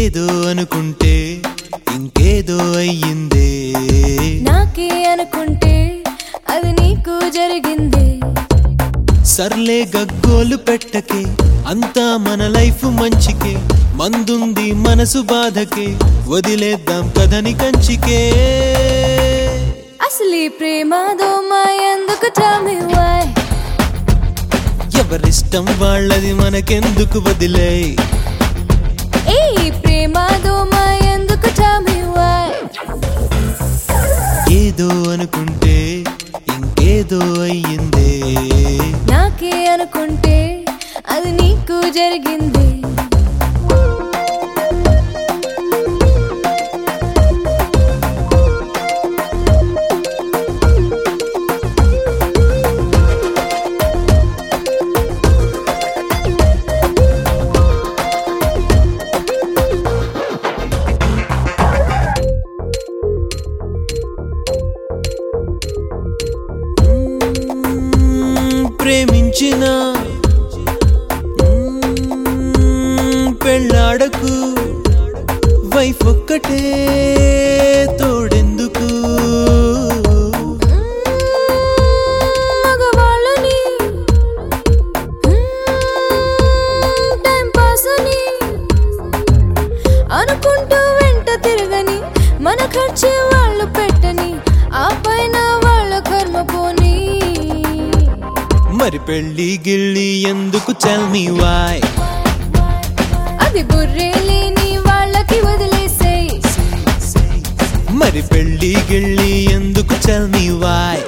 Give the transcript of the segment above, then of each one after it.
ఏదో అనుకుంటే ఇంకేదో అయ్యిందే నాకే అనుకుంటే అది నీకు జరిగింది సర్లే గగ్గోలు పెట్టకే అంతా మన లైఫ్ మంచికే మందుంది మనసు బాధకే వదిలేద్దాం కథని కంచికే అసలు ఈ ప్రేమ దోమ ఎందుకు tell me why ఎవరిష్టం వాళ్ళది మనకెందుకు వదిలే ఏ ప్రేమ దోమ ఎందుకు tell me why ఏదో అనుకుంటే ఇంకేదో అయ్యిందే నాకే అనుకుంటే అది నీకు జరిగింది మ్మ్, ప్రేమించిన మ్మ్, పెళ్ళాడకు వైఫ్ ఒక్కటే తోడెందుకు మగవాళ్ళని టైం పాస్ అని అనుకుంటూ వెంట తిరగని మన ఖర్చే వాళ్ళు పెట్టని ఆ పైన వాళ్ళ కర్మ పోని మరి పెళ్ళి గిళ్ళి ఎందుకు చల్ మీ వాయ్ అది బుర్రే లేని వాళ్ళకి వదిలేసేయ్ మరి పెళ్ళి గిళ్ళి ఎందుకు చల్ మీ వాయ్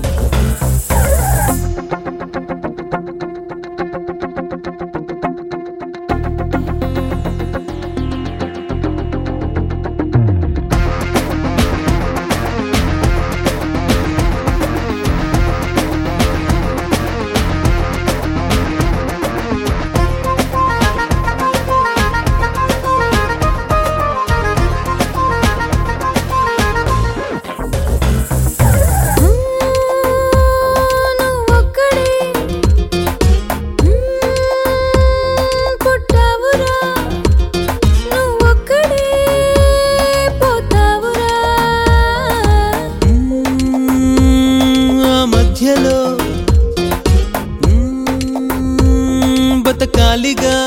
నువ్వొక్కడే పుట్టావురా నువ్వొక్కడే పోతావురా మ్మ్, ఆ మధ్యలో మ్మ్, బతకాలిగా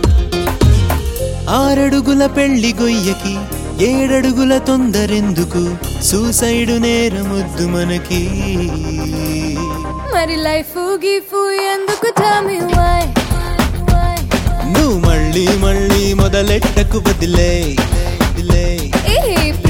ఆరడుగుల పెళ్లి గొయ్యకి ఏడడుగుల తొందరెందుకు సూసైడు నేరమొద్దు మనకి మరి లైఫ్ గిఫ్ ఎందుకు tell me why నువ్వు మళ్ళీ మళ్ళీ మొదలెట్టకు వదిలే వదిలే ఏ